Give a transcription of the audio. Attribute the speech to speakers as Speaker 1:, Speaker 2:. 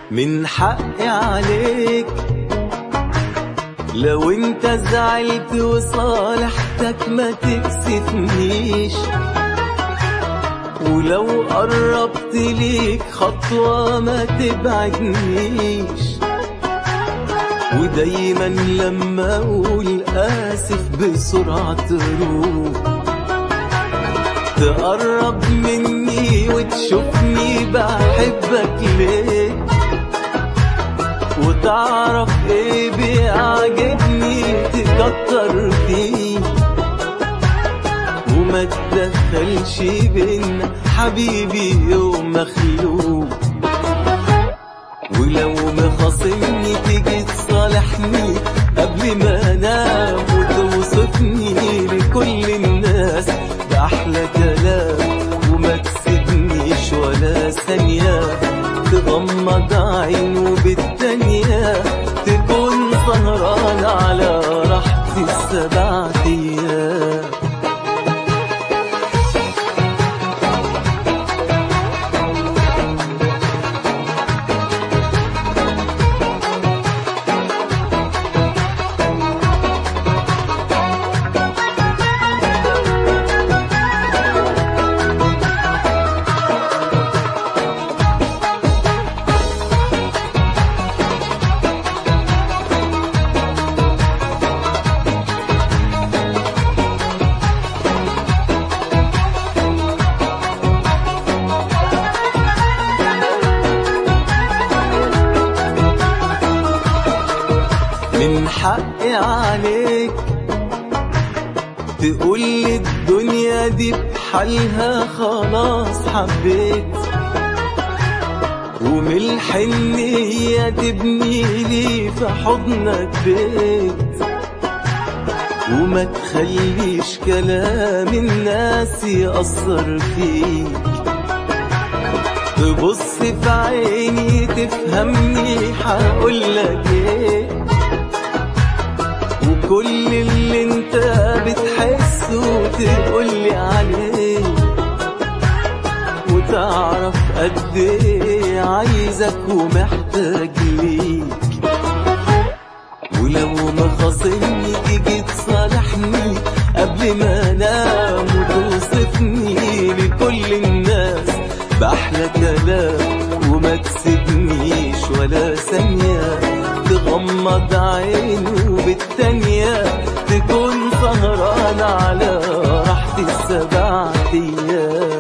Speaker 1: من حقي عليك لو انت زعلت وصالحتك ما تكسفنيش ولو قربت ليك خطوة ما تبعدنيش ودايما لما اقول اسف بسرعة تروح تقرب مني وتشوفني بحبك ليه وتعرف ايه بيعجبني تكتر فيه وما تدخلش بينا حبيبي يوم مخلوق ولو مخاصمني تيجي تصالحني قبل ما انام وتوصفني لكل الناس بأحلى كلام وما تسيبنيش ولا ثانية تغمض عين وبالتانية تكون سهران على راحتي السبع أيام من حقي عليك تقول لي الدنيا دي بحالها خلاص حبيت ومن الحنية تبني لي في حضنك بيت وما تخليش كلام الناس يأثر فيك تبص في عيني تفهمني هقولك ايه وكل اللي انت بتحسه تقولي عليه وتعرف قد ايه عايزك ومحتاج ليك ولو ما خاصمني تيجي تصالحني قبل ما انام وتوصفني لكل الناس بأحلى كلام وما تسيبنيش ولا ثانية تغمض عين وبالتانية تكون سهران على راحتي السبع أيام